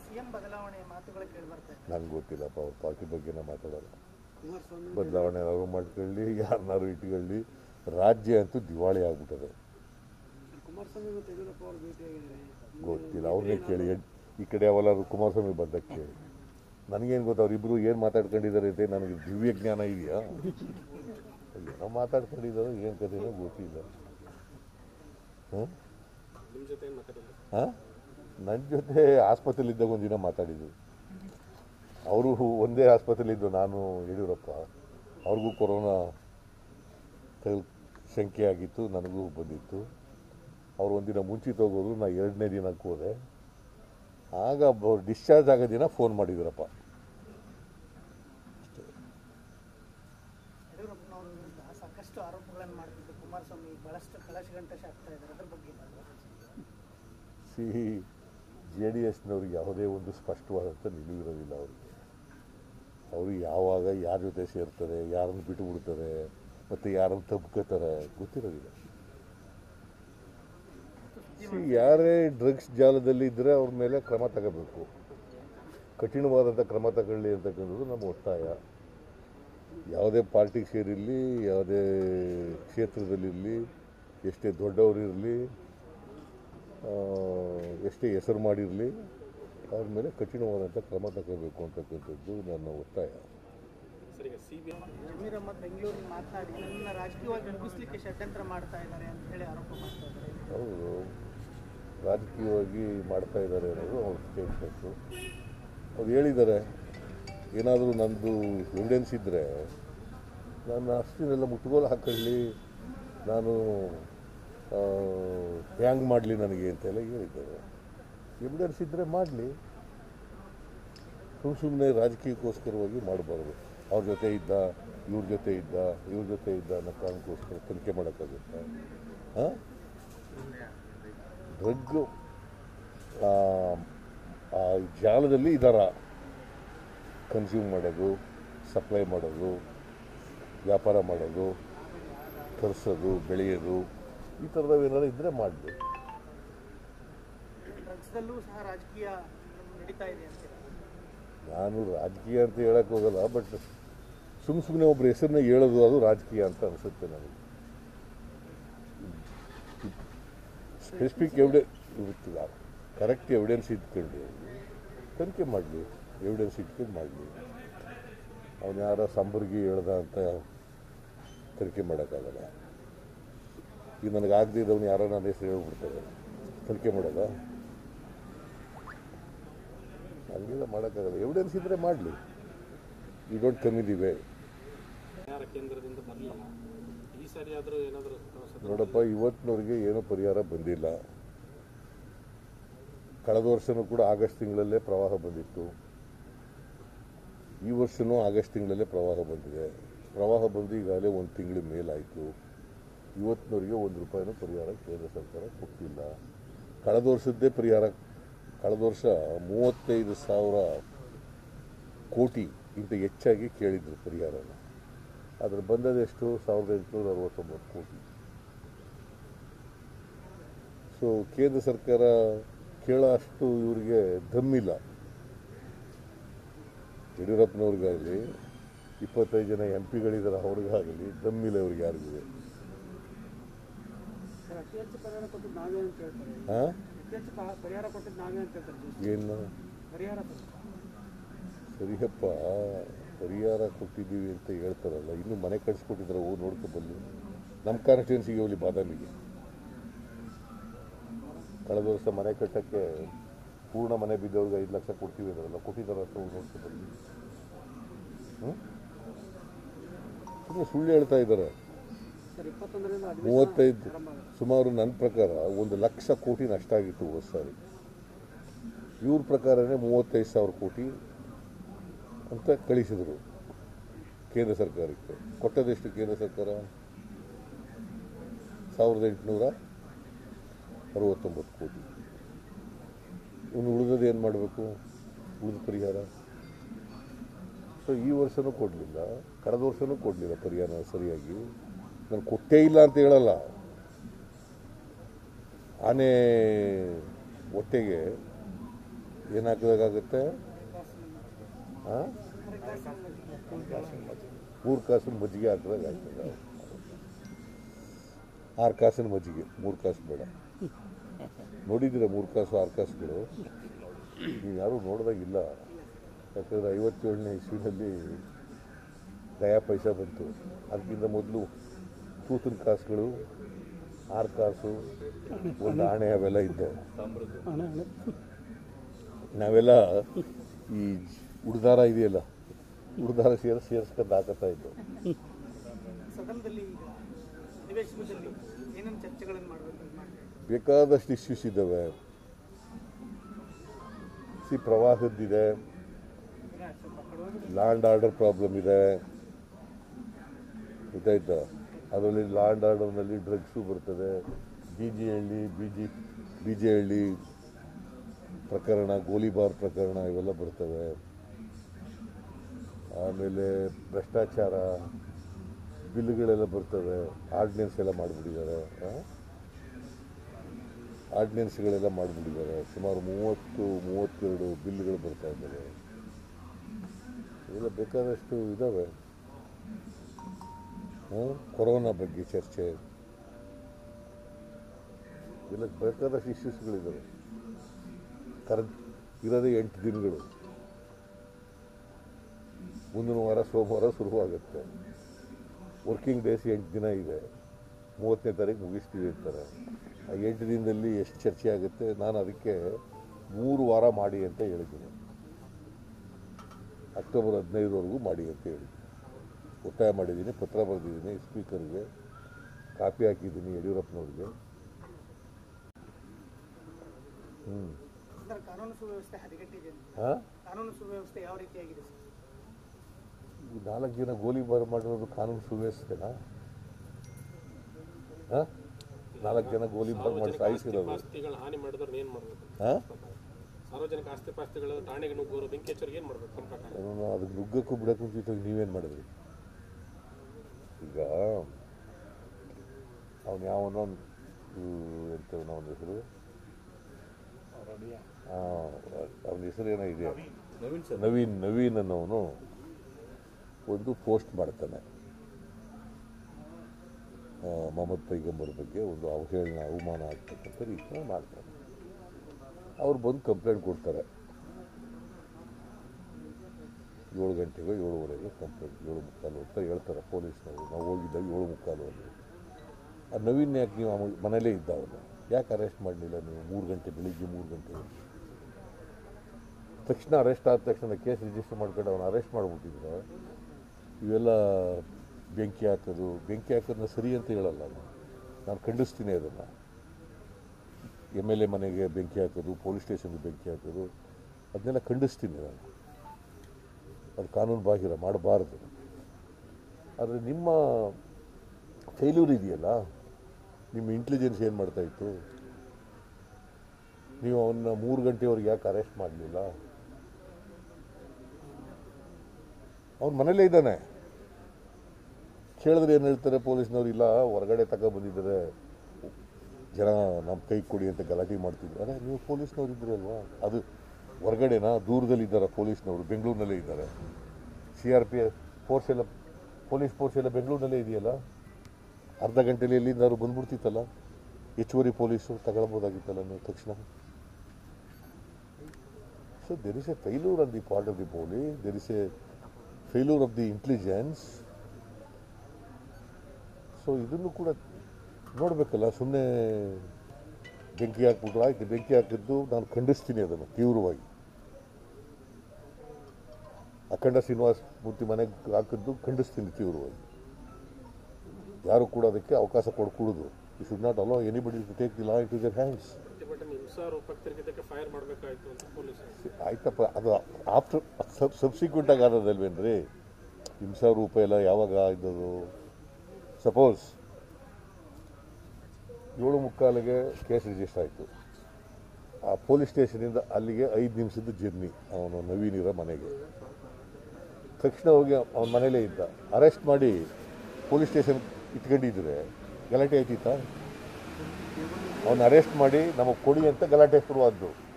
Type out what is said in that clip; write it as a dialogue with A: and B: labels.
A: CM ಬದಲಾವಣೆ ಮಾತುಗಳು ಕೇಳಿ ಬರ್ತಾ ಇದೆ
B: ನನಗೆ ಗೊತ್ತಿಲ್ಲಪ್ಪ ಅವ್ರ ಪಾರ್ಟಿ ಬಗ್ಗೆನೇ ಮಾತಾಡೋಲ್ಲ
A: ಕುಮಾರಸ್ವಾಮಿ
B: ಬದಲಾವಣೆ ಏನಾದ್ರು ಮಾಡ್ಕೊಳ್ಳಿ ಯಾರನ್ನಾರು ಇಟ್ಕೊಳ್ಳಿ ರಾಜ್ಯ ಅಂತೂ ದಿವಾಳಿ ಆಗ್ಬಿಟ್ಟದೆ
A: ಕುಮಾರಸ್ವಾಮಿ ಮತ್ತು ಯಡಿಯೂರಪ್ಪ ಅವರು ಭೇಟಿಯಾಗಿದ್ದಾರೆ
B: ಗೊತ್ತಿಲ್ಲ ಅವ್ರನ್ನೇ ಕೇಳಿ ಎಡ್- ಈ ಕಡೆ ಅವಲ್ಲಾದ್ರು ಕುಮಾರಸ್ವಾಮಿ ಬಂದಕ್ಕೆ ಕೇಳಿ ನನಗೇನು ಗೊತ್ತು ಅವರಿಬ್ಬರು ಏನು ಮಾತಾಡ್ಕೊಂಡಿದ್ದಾರೆ ಅಂತ ನನಗೆ ದಿವ್ಯ ಜ್ಞಾನ ಇದೆಯಾ ಏನೋ ಮಾತಾಡ್ಕೊಂಡಿದ್ದಾರೆ ಏನು ಕಥೆನೋ ಗೊತ್ತಿಲ್ಲ ಹಾಂ
C: ನಿಮ್ಮ ಜೊತೆ ಏನು ಮಾತಾಡಿಲ್ಲ
B: ಹಾಂ ನನ್ನ ಜೊತೆ ಆಸ್ಪತ್ರೆಲಿದ್ದಾಗ ಒಂದಿನ ಮಾತಾಡಿದ್ದು ಅವರು ಒಂದೇ ಆಸ್ಪತ್ರೆಲಿದ್ದು ನಾನು ಯಡಿಯೂರಪ್ಪ ಅವ್ರಿಗೂ ಕೊರೋನಾ ತಗುಲ್ ಶಂಕೆ ಆಗಿತ್ತು ನನಗೂ ಬಂದಿತ್ತು ಅವ್ರು ಒಂದಿನ ಮುಂಚಿತ ಹೋಗೋದು ನಾ ಎರಡನೇ ದಿನಕ್ಕೆ ಹೋದೆ ಆಗ ಅವ್ರು ಡಿಸ್ಚಾರ್ಜ್ ಆಗೋ ದಿನ ಫೋನ್ ಮಾಡಿದ್ರಪ್ಪ
A: ಯಡಿಯೂರಪ್ಪನವರ ವಿರುದ್ಧ ಸಾಕಷ್ಟು ಆರೋಪಗಳನ್ನು ಮಾಡ್ತಿದ್ದು ಕುಮಾರಸ್ವಾಮಿ ಬಹಳಷ್ಟು ಕಳಶಗಂಟೆ ಆಗ್ತಾ ಇದ್ದಾರೆ ಅದ್ರ ಬಗ್ಗೆ
B: ಸಿ ಜೆ ಡಿ ಎಸ್ನವ್ರಿಗೆ ಯಾವುದೇ ಒಂದು ಸ್ಪಷ್ಟವಾದಂಥ ನಿಲುವಿರೋದಿಲ್ಲ ಅವರಿಗೆ ಅವರು ಯಾವಾಗ ಯಾರ ಜೊತೆ ಸೇರ್ತಾರೆ ಯಾರನ್ನು ಬಿಟ್ಟು ಬಿಡ್ತಾರೆ ಮತ್ತು ಯಾರನ್ನು ತಬ್ಕೋತಾರೆ ಗೊತ್ತಿರೋದಿಲ್ಲ ಸಿ ಯಾರೇ ಡ್ರಗ್ಸ್ ಜಾಲದಲ್ಲಿ ಇದ್ದರೆ ಅವ್ರ ಮೇಲೆ ಕ್ರಮ ತಗೋಬೇಕು ಕಠಿಣವಾದಂಥ ಕ್ರಮ ತಗೊಳ್ಳಿ ಅಂತಕ್ಕಂಥದ್ದು ನಮ್ಮ ಒತ್ತಾಯ ಯಾವುದೇ ಪಾರ್ಟಿಗೆ ಸೇರಿರಲಿ ಯಾವುದೇ ಕ್ಷೇತ್ರದಲ್ಲಿರಲಿ ಎಷ್ಟೇ ದೊಡ್ಡವರಿರಲಿ ಆ, ಎಷ್ಟೇ ಹೆಸರು ಮಾಡಿರಲಿ ಅವ್ರ ಮೇಲೆ ಕಠಿಣವಾದಂಥ ಕ್ರಮ ತಗೋಬೇಕು ಅಂತಕ್ಕಂಥದ್ದು ನನ್ನ ಒತ್ತಾಯ
C: ಸರ್ ಈಗ ಸಿ ಬಿ
A: ಜಮೀರ್ ಅಹಮದ್ ಬೆಂಗಳೂರಿಗೆ ಮಾತನಾಡಿ ನನ್ನ ರಾಜಕೀಯವಾಗಿ ಮುಗಿಸ್ಲಿಕ್ಕೆ ಷಡ್ಯಂತ್ರ ಮಾಡ್ತಾ ಇದ್ದಾರೆ ಅಂತ ಹೇಳಿ ಆರೋಪ ಮಾಡ್ತಾ ಇದ್ದಾರೆ
B: ಅವರು ರಾಜಕೀಯವಾಗಿ ಮಾಡ್ತಾ ಇದ್ದಾರೆ ಅನ್ನೋದು ಅವ್ರ ಸ್ಟೇಟ್ಮೆಂಟು ಅವ್ರು ಹೇಳಿದ್ದಾರೆ ಏನಾದರೂ ನಂದು ಎವಿಡೆನ್ಸ್ ಇದ್ದರೆ ನಾನು ಅಷ್ಟಿನೆಲ್ಲ ಮುಟ್ಗೋಲು ಹಾಕೊಳ್ಳಿ ನಾನು ಹ್ಯಾಂಗ್ ಮಾಡಲಿ ನನಗೆ ಅಂತೆಲ್ಲ ಹೇಳಿದ್ದಾರೆ ಎವಿಡೆನ್ಸ್ ಇದ್ದರೆ ಮಾಡಲಿ ಸುಮ್ಮ ಸುಮ್ಮನೆ ರಾಜಕೀಯಕ್ಕೋಸ್ಕರವಾಗಿ ಮಾಡಬಾರ್ದು ಅವ್ರ ಜೊತೆ ಇದ್ದ ಇವ್ರ ಜೊತೆ ಇದ್ದ ಇವ್ರ ಜೊತೆ ಇದ್ದ ಅನ್ನೋ ಕಾರಣಕ್ಕೋಸ್ಕರ ತನಿಖೆ ಮಾಡೋಕ್ಕಾಗುತ್ತಾ ಹಾಂ ಡ್ರಗ್ಗು ಆ ಜಾಲದಲ್ಲಿ ಇದ್ದಾರ ಕನ್ಸ್ಯೂಮ್ ಮಾಡೋದು ಸಪ್ಲೈ ಮಾಡೋದು ವ್ಯಾಪಾರ ಮಾಡೋದು ತರಿಸೋದು ಬೆಳೆಯೋದು ಈ ಥರದವು ಏನಾದ್ರು ಇದ್ದರೆ ಮಾಡಲಿ
A: ಡ್ರಗ್ಸ್ದಲ್ಲೂ ಸಹ ರಾಜಕೀಯ ನಡೀತಾ ಇದೆ ಅಂತೀರ
B: ನಾನು ರಾಜಕೀಯ ಅಂತ ಹೇಳಕ್ಕೆ ಹೋಗಲ್ಲ ಬಟ್ ಸುಮ್ಮ ಸುಮ್ಮನೆ ಒಬ್ಬರ ಹೆಸರನ್ನ ಹೇಳೋದು ಅದು ರಾಜಕೀಯ ಅಂತ ಅನಿಸುತ್ತೆ ನನಗೆ ಸ್ಪೆಸಿಫಿಕ್ ಎವಿಡೆನ್ಸ್ ಇರುತ್ತಿಲ್ಲ ಕರೆಕ್ಟ್ ಎವಿಡೆನ್ಸ್ ಇಟ್ಕೊಂಡು ತನಿಖೆ ಮಾಡಲಿ ಎವಿಡೆನ್ಸ್ ಇಟ್ಕೊಂಡು ಮಾಡಲಿ ಅವನು ಯಾರ ಸಂಬರ್ಗಿ ಹೇಳ್ದ ಅಂತ ತನಿಖೆ ಮಾಡೋಕ್ಕಾಗಲ್ಲ ಈಗ ನನಗೆ ಆಗದೆ ಇದ್ದವನು ಯಾರೋ ನನ್ನ ಹೆಸರು ಹೇಳ್ಬಿಡ್ತಾರೆ ತನಿಖೆ ಮಾಡೋದಾ ಹಂಗೆಲ್ಲ ಮಾಡೋಕ್ಕಾಗಲ್ಲ ಎವಿಡೆನ್ಸ್ ಇದ್ದರೆ ಮಾಡಲಿ you don't come in the way
C: ಪರಿಹಾರ ಕೇಂದ್ರದಿಂದ ಬರಲಿಲ್ಲ ಈ ಸಾರಿ ಆದರೂ ಏನಾದರೂ
B: ನೋಡಪ್ಪ ಇವತ್ತಿನವ್ರಿಗೆ ಏನೂ ಪರಿಹಾರ ಬಂದಿಲ್ಲ ಕಳೆದ ವರ್ಷನೂ ಕೂಡ ಆಗಸ್ಟ್ ತಿಂಗಳಲ್ಲೇ ಪ್ರವಾಹ ಬಂದಿತ್ತು ಈ ವರ್ಷನೂ ಆಗಸ್ಟ್ ತಿಂಗಳಲ್ಲೇ ಪ್ರವಾಹ ಬಂದಿದೆ ಪ್ರವಾಹ ಬಂದು ಈಗಾಗಲೇ ಒಂದು ತಿಂಗಳ ಮೇಲಾಯಿತು ಇವತ್ತಿನವರಿಗೆ ಒಂದು ರೂಪಾಯಿನೂ ಪರಿಹಾರ ಕೇಂದ್ರ ಸರ್ಕಾರ ಕೊಟ್ಟಿಲ್ಲ ಕಳೆದ ವರ್ಷದ್ದೇ ಪರಿಹಾರ ಕಳೆದ ವರ್ಷ ಮೂವತ್ತೈದು ಸಾವಿರ ಕೋಟಿ ಇಂತ ಹೆಚ್ಚಾಗಿ ಕೇಳಿದ್ರು ಪರಿಹಾರನ ಅದ್ರ ಬಂದದೆಷ್ಟು ಸಾವಿರದ ಎಂಟುನೂರ ಅರವತ್ತೊಂಬತ್ತು ಕೋಟಿ ಸೊ ಕೇಂದ್ರ ಸರ್ಕಾರ ಕೇಳೋ ಅಷ್ಟು ಇವರಿಗೆ ದಮ್ಮಿಲ್ಲ ಯಡಿಯೂರಪ್ಪನವ್ರಿಗಾಗಲಿ ಇಪ್ಪತ್ತೈದು ಜನ ಎಂ ಪಿಗಳಿದ್ದಾರೆ ಅವ್ರಿಗಾಗಲಿ ದಮ್ಮಿಲ್ಲ ಇವ್ರಿಗೆ ಯಾರಿಗೂ
A: ಸರ್ ಅತಿ ಹೆಚ್ಚು ಪರಿಹಾರ ಕೊಟ್ಟಿದ್ದು ನಾವೇ ಅಂತ ಹೇಳ್ತಾರೆ
B: ಹಾಂ
A: ಅತಿ ಹೆಚ್ಚು ಪ- ಪರಿಹಾರ ಕೊಟ್ಟಿದ್ದು ನಾವೇ ಅಂತ ಹೇಳ್ತಾರೆ
B: ಏನು
A: ಪರಿಹಾರ
B: ಸರಿಯಪ್ಪ ಪರಿಹಾರ ಕೊಟ್ಟಿದ್ದೀವಿ ಅಂತ ಹೇಳ್ತಾರಲ್ಲ ಇನ್ನು ಮನೆ ಕಟ್ಸ್ಕೊಟ್ಟಿದ್ರೆ ಹೋಗಿ ನೋಡ್ಕೊಬಲ್ಲಿ ನಮ್ಮ ಕಾನ್ಸ್ಟಿಟ್ಯೂನ್ಸಿಗೆ ಹೋಗ್ಲಿ ಬಾದಾಮಿಗೆ ಕಳೆದ ವರ್ಷ ಮನೆ ಕಟ್ಟಕ್ಕೆ ಪೂರ್ಣ ಮನೆ ಬಿದ್ದವ್ರಿಗೆ ಐದು ಲಕ್ಷ ಕೊಡ್ತೀವಿ ಅಂದ್ರಲ್ಲ ಕೊಟ್ಟಿದ್ದಾರೆ ಅಂತ ಹೋಗಿ ನೋಡ್ಕೊಬಲ್ಲಿ ಹ್ಞೂ ಸುಮ್ಮನೆ ಸುಳ್ಳು ಹೇಳ್ತಾ ಇದ್ದಾರೆ
A: ಸರ್ ಇಪ್ಪತ್ತೊಂದರಿಂದ
B: ಮೂವತ್ತೈದು ಸುಮಾರು ನನ್ನ ಪ್ರಕಾರ ಒಂದು ಲಕ್ಷ ಕೋಟಿ ನಷ್ಟ ಆಗಿತ್ತು ಹೋದ ಸಾರಿ ಇವ್ರ ಪ್ರಕಾರನೇ ಮೂವತ್ತೈದು ಸಾವಿರ ಕೋಟಿ ಅಂತ ಕಳಿಸಿದರು ಕೇಂದ್ರ ಸರ್ಕಾರಕ್ಕೆ ಕೊಟ್ಟದೆಷ್ಟು ಕೇಂದ್ರ ಸರ್ಕಾರ ಸಾವಿರದ ಎಂಟುನೂರ ಅರವತ್ತೊಂಬತ್ತು ಕೋಟಿ ಇನ್ನು ಉಳಿದದ್ದು ಏನು ಮಾಡಬೇಕು ಉಳಿದ ಪರಿಹಾರ ಸೊ ಈ ವರ್ಷನೂ ಕೊಡಲಿಲ್ಲ ಕಳೆದ ವರ್ಷನೂ ಕೊಡಲಿಲ್ಲ ಪರಿಹಾರ ಸರಿಯಾಗಿ ನಾನು ಕೊಟ್ಟೇ ಇಲ್ಲ ಅಂತ ಹೇಳಲ್ಲ ಆನೆ ಹೊಟ್ಟೆಗೆ ಏನು ಹಾಕಬೇಕಾಗುತ್ತೆ ಹಾಂ ಮೂರು ಕಾಸಿನ ಮಜ್ಜಿಗೆ ಹಾಕಿದಾಗ ಆಗ್ತದೆ ಆರು ಕಾಸಿನ ಮಜ್ಜಿಗೆ ಮೂರು ಕಾಸು ಬೇಡ ನೋಡಿದ್ದೀರ ಮೂರು ಕಾಸು ಆರು ಕಾಸುಗಳು ನೀವು ಯಾರೂ ನೋಡಿದಾಗಿಲ್ಲ ಯಾಕಂದರೆ ಐವತ್ತೇಳನೇ ಇಸ್ವಿನಲ್ಲಿ ದಯಾ ಪೈಸಾ ಬಂತು ಅದಕ್ಕಿಂತ ಮೊದಲು ತೂತಿನ ಕಾಸುಗಳು ಆರು ಕಾಸು ಒಂದು ಆಣೆ ಅವೆಲ್ಲ ಇದ್ದವು ನಾವೆಲ್ಲ ಈ ಉಡ್ದಾರ ಇದೆಯಲ್ಲ ಉಡ್ದಾರ ಸೇರಿಸಿ ಸೇರಿಸ್ಕೊಂಡು ಹಾಕತ್ತಾ ಇದ್ದವು
A: ಸದನದಲ್ಲಿ ಈಗ ಅಧಿವೇಶನದಲ್ಲಿ ಏನೇನು ಚರ್ಚೆಗಳನ್ನು ಮಾಡಬೇಕು ಅಂತ ಮಾಡ್ತಾರೆ
B: ಬೇಕಾದಷ್ಟು ಇಶ್ಯೂಸ್ ಇದ್ದಾವೆ ಸಿ ಪ್ರವಾಹದ್ದಿದೆ ಲ್ಯಾಂಡ್ ಆರ್ಡರ್ ಪ್ರಾಬ್ಲಮ್ ಇದೆ ಗೊತ್ತಾಯ್ತಾ ಅದರಲ್ಲಿ ಲ್ಯಾಂಡ್ ಆರ್ಡರ್ನಲ್ಲಿ ಡ್ರಗ್ಸು ಬರ್ತದೆ B G Halli B G B G Halli ಪ್ರಕರಣ ಗೋಲಿಬಾರ್ ಪ್ರಕರಣ ಇವೆಲ್ಲ ಬರ್ತವೆ ಆಮೇಲೆ ಭ್ರಷ್ಟಾಚಾರ ಬಿಲ್ಗಳೆಲ್ಲ ಬರ್ತವೆ ಆರ್ಡಿನೆನ್ಸ್ ಎಲ್ಲ ಮಾಡಿಬಿಟ್ಟಿದ್ದಾರೆ ಆರ್ಡಿನೆನ್ಸ್ಗಳೆಲ್ಲ ಮಾಡಿಬಿಟ್ಟಿದ್ದಾರೆ ಸುಮಾರು ಮೂವತ್ತು ಮೂವತ್ತೆರಡು ಬಿಲ್ಗಳು ಬರ್ತಾ ಇದ್ದಾವೆ ಇವೆಲ್ಲ ಬೇಕಾದಷ್ಟು ಇದ್ದಾವೆ ಹ್ಮ್? ಕೊರೋನಾ ಬಗ್ಗೆ ಚರ್ಚೆ ಇವೆಲ್ಲ ಬೇಕಾದಷ್ಟು ಇಶ್ಯೂಸ್ಗಳಿದ್ದಾವೆ ಕರೆಂಟ್ ಇರೋದೇ ಎಂಟು ದಿನಗಳು ಮುಂದಿನ ವಾರ ಸೋಮವಾರ ಶುರುವಾಗುತ್ತೆ ವರ್ಕಿಂಗ್ ಡೇಸ್ ಎಂಟು ದಿನ ಇದೆ ಮೂವತ್ತನೇ ತಾರೀಕು ಮುಗಿಸ್ತೀವಿ ಅಂತಾರೆ ಆ ಎಂಟು ದಿನದಲ್ಲಿ ಎಷ್ಟು ಚರ್ಚೆ ಆಗುತ್ತೆ ನಾನು ಅದಕ್ಕೆ ಮೂರು ವಾರ ಮಾಡಿ ಅಂತ ಹೇಳಿದ್ದೀನಿ ಅಕ್ಟೋಬರ್ ಹದಿನೈದರವರೆಗೂ ಮಾಡಿ ಅಂತ ಹೇಳಿದ್ದೀನಿ ಒತ್ತಾಯ ಮಾಡಿದ್ದೀನಿ ಪತ್ರ ಬರೆದಿದ್ದೀನಿ ಸ್ಪೀಕರ್ಗೆ ಕಾಪಿ ಹಾಕಿದ್ದೀನಿ ಯಡಿಯೂರಪ್ಪನವ್ರಿಗೆ ಹ್ಞೂ
A: ಸರ್ ಕಾನೂನು ಸುವ್ಯವಸ್ಥೆ ಹದಗೆಟ್ಟಿದೆ ಅಂತ.
B: ಹಾಂ
A: ಕಾನೂನು ಸುವ್ಯವಸ್ಥೆ ಯಾವ ರೀತಿಯಾಗಿದೆ ಸರ್
B: ನಾಲ್ಕು ಜನ ಗೋಲಿಬಾರ್ ಮಾಡಿರೋದು ಕಾನೂನು ಸುವ್ಯವಸ್ಥೆನಾ ಹಾಂ ನಾಲ್ಕು ಜನ ಗೋಲಿಬಾರ್ ಮಾಡಿ
C: ಸಾರ್ವಜನಿಕ ಆಸ್ತಿ
B: ಸಾಯಿಸಿರೋದು
C: ಪಾಸ್ತಿಗಳ ಹಾನಿ ಮಾಡಿದ್ರೆ ಏನ್ ಮಾಡ್ಬೇಕು
B: ಹಾಂ
C: ಸಾರ್ವಜನಿಕ ಆಸ್ತಿ ಪಾಸ್ತಿಗಳ ಠಾಣೆಗೆ ನುಗ್ಗೋರು ಬೆಂಕಿ ಹಚ್ಚೋರಿಗೆ ಏನ್ ಮಾಡ್ಬೇಕು ನಿಮ್ಮ ಪ್ರಕಾರ
B: ಅದನ್ನು ಅದಕ್ಕೆ ನುಗ್ಗಕ್ಕೂ ಬಿಡಕ್ಕೂ ಮುಂಚಿತವಾಗಿ ನೀವೇನು ಮಾಡಿದ್ರಿ ಈಗ ಅವನು ಯಾವನೋ ಎಂತ ಅವನ ಹೆಸರು ಅವನ ಹೆಸರು ಏನೋ ಇದೆ ನವೀನ್ ನವೀನ್ ಅನ್ನೋನು ಒಂದು ಪೋಸ್ಟ್ ಮಾಡ್ತಾನೆ ಆ, ಮೊಹಮ್ಮದ್ ಪೈಗಂಬರ್ ಬಗ್ಗೆ ಒಂದು ಅವಹೇಳನ ಅವಮಾನ ಆಗ್ತಕ್ಕಂಥ ರೀತಿಯಲ್ಲಿ ಮಾಡ್ತಾನೆ ಅವ್ರು ಬಂದು ಕಂಪ್ಲೇಂಟ್ ಕೊಡ್ತಾರೆ ಏಳು ಗಂಟೆಗೋ ಏಳುವರೆಗೆ ಕಂಪ್ಲೇಂಟ್ ಏಳು ಮುಕ್ಕಾಲು ಅಂತ ಹೇಳ್ತಾರೆ ಪೊಲೀಸ್ನವರು ನಾವು ಹೋಗಿದ್ದಾಗ ಏಳು ಮುಕ್ಕಾಲು ಅಲ್ಲಿ ಆ ನವೀನ್ ಯಾಕೆ ನೀವು ಆ ಮನೇಲೇ ಇದ್ದ ಅವನು ಯಾಕೆ ಅರೆಸ್ಟ್ ಮಾಡಲಿಲ್ಲ ನೀವು ಮೂರು ಗಂಟೆ ಬೆಳಿಗ್ಗೆ ಮೂರು ಗಂಟೆ ತಕ್ಷಣ ಅರೆಸ್ಟ್ ಆದ ತಕ್ಷಣ ಕೇಸ್ ರಿಜಿಸ್ಟರ್ ಮಾಡ್ಕೊಂಡು ಅವನು ಅರೆಸ್ಟ್ ಮಾಡಿಬಿಟ್ಟಿದ್ರೆ ಇವೆಲ್ಲ ಬೆಂಕಿ ಹಾಕೋದು ಬೆಂಕಿ ಹಾಕೋದನ್ನ ಸರಿ ಅಂತ ಹೇಳಲ್ಲ ನಾನು ನಾನು ಖಂಡಿಸ್ತೀನಿ ಅದನ್ನು ಎಮ್ ಎಲ್ ಎ ಮನೆಗೆ ಬೆಂಕಿ ಹಾಕೋದು ಪೊಲೀಸ್ ಸ್ಟೇಷನ್ಗೆ ಬೆಂಕಿ ಹಾಕೋದು ಅದನ್ನೆಲ್ಲ ಖಂಡಿಸ್ತೀನಿ ನಾನು ಅದು ಕಾನೂನು ಬಾಹಿರ ಮಾಡಬಾರ್ದು ಆದರೆ ನಿಮ್ಮ ಫೇಲ್ಯೂರ್ ಇದೆಯಲ್ಲ ನಿಮ್ಮ ಇಂಟೆಲಿಜೆನ್ಸ್ ಏನು ಮಾಡ್ತಾ ಇತ್ತು ನೀವು ಅವನ್ನ ಮೂರು ಗಂಟೆವರೆಗೆ ಯಾಕೆ ಅರೆಸ್ಟ್ ಮಾಡಲಿಲ್ಲ ಅವನ ಮನೇಲೇ ಇದ್ದಾನೆ ಕೇಳಿದ್ರೆ ಏನು ಹೇಳ್ತಾರೆ ಪೊಲೀಸ್ನವ್ರು ಇಲ್ಲ ಹೊರಗಡೆ ತಗೊ ಬಂದಿದ್ದಾರೆ ಜನ ನಮ್ಮ ಕೈ ಕೊಡಿ ಅಂತ ಗಲಾಟೆ ಮಾಡ್ತಿದ್ರು ಅದೇ ನೀವು ಪೊಲೀಸ್ನವ್ರು ಇದ್ರಲ್ವಾ ಅದು ಹೊರಗಡೆನಾ ದೂರದಲ್ಲಿ ಇದ್ದಾರೆ ಪೊಲೀಸ್ನವರು ಬೆಂಗಳೂರಿನಲ್ಲೇ ಇದ್ದಾರೆ ಸಿ ಆರ್ ಪಿ ಫೋರ್ಸ್ ಎಲ್ಲ ಪೊಲೀಸ್ ಫೋರ್ಸ್ ಎಲ್ಲ ಬೆಂಗಳೂರಿನಲ್ಲೇ ಇದೆಯಲ್ಲ ಅರ್ಧ ಗಂಟೆಲಿ ಎಲ್ಲಿಂದಾದ್ರು ಬಂದ್ಬಿಡ್ತಿತ್ತಲ್ಲ ಹೆಚ್ಚುವರಿ ಪೊಲೀಸು ತಗೊಳ್ಬೋದಾಗಿತ್ತಲ್ಲ ನೀವು ತಕ್ಷಣ so there is a failure on the part of the police there is a failure of the intelligence so ಇದನ್ನು ಕೂಡ ನೋಡಬೇಕಲ್ಲ ಸುಮ್ಮನೆ ಬೆಂಕಿ ಹಾಕ್ಬಿಟ್ರು ಆಯ್ತು ಬೆಂಕಿ ಹಾಕಿದ್ದು ನಾನು ಖಂಡಿಸ್ತೀನಿ ಅದನ್ನು ತೀವ್ರವಾಗಿ ಅಖಂಡ ಶ್ರೀನಿವಾಸ ಮೂರ್ತಿ ಮನೆಗೆ ಹಾಕಿದ್ದು ಖಂಡಿಸ್ತೀನಿ ತೀವ್ರವಾಗಿ ಯಾರು ಕೂಡ ಅದಕ್ಕೆ ಅವಕಾಶ ಕೊಡ್ಕೂಡುದು you should not allow anybody to take the law to their hands
C: ಪ್ರತಿಭಟನೆ ಹಿಂಸಾರೂಪಕ್ತಿರ್ಗಿದ್ದಕ್ಕೆ ಫೈರ್ ಮಾಡಬೇಕಾಯ್ತು ಅಂತ ಪೊಲೀಸರು
B: ಆಯ್ತಪ್ಪ ಅದು ಆಫ್ಟರ್ ಸಬ್ ಸಬ್ಸಿಕ್ವೆಂಟಾಗಿ ಆದದಲ್ವೇನ್ರಿ ಹಿಂಸಾ ರೂಪ ಎಲ್ಲ ಯಾವಾಗ ಇದ್ದದು ಸಪೋಸ್ ಏಳು ಮುಕ್ಕಾಲಿಗೆ ಕೇಸ್ ರಿಜಿಸ್ಟರ್ ಆಯಿತು ಆ ಪೊಲೀಸ್ ಸ್ಟೇಷನಿಂದ ಅಲ್ಲಿಗೆ ಐದು ನಿಮಿಷದ ಜರ್ನಿ ಅವನು ನವೀನ್ ಇರೋ ಮನೆಗೆ ತಕ್ಷಣ ಹೋಗಿ ಅವನ ಮನೇಲೇ ಇದ್ದ ಅರೆಸ್ಟ್ ಮಾಡಿ ಪೊಲೀಸ್ ಸ್ಟೇಷನ್ ಇಟ್ಕೊಂಡಿದ್ರೆ ಗಲಾಟೆ ಆಯ್ತಿತ್ತಾ ಅವನ್ನ ಅರೆಸ್ಟ್ ಮಾಡಿ ನಮಗೆ ಕೊಡಿ ಅಂತ ಗಲಾಟೆ ಶುರುವಾದ್ದು